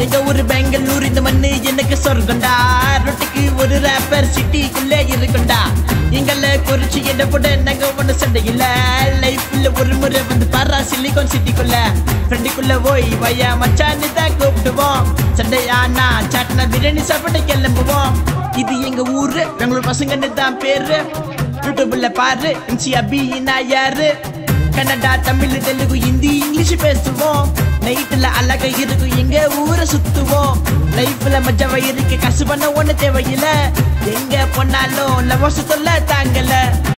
எங்க ஊரு பெங்களூர் இந்த மண்ணு எனக்கு சொர்க்கண்டா ரொட்டிக்கு ஒரு ரேப்பர் சிட்டிக்குள்ளே இருக்குண்டா எங்கள குறிச்சு என்ன போட நாங்க ஒண்ணு சண்டை இல்ல லைஃப்ல ஒரு முறை வந்து பாரா சிலிகான் சிட்டிக்குள்ள ஃப்ரெண்டுக்குள்ள போய் வையா மச்சான்னு தான் கூப்பிடுவோம் சண்டையானா சாட்டினா பிரியாணி சாப்பிட்டு கிளம்புவோம் இது எங்க ஊரு பெங்களூர் பசங்கன்னு தான் பேரு யூடியூப்ல பாரு எம்சி அபி நான் யாரு கன்னடா தமிழ் தெலுங்கு ஹிந்தி இங்கிலீஷ் பேசுவோம் நைட்ல அழகா இருக்கும் எங்க ஊரை சுத்துவோம் லைஃப்ல மஜாவா இருக்கு கசு பண்ண ஒண்ணு தேவையில்ல எங்க போனாலும் லவசத்துல தாங்கல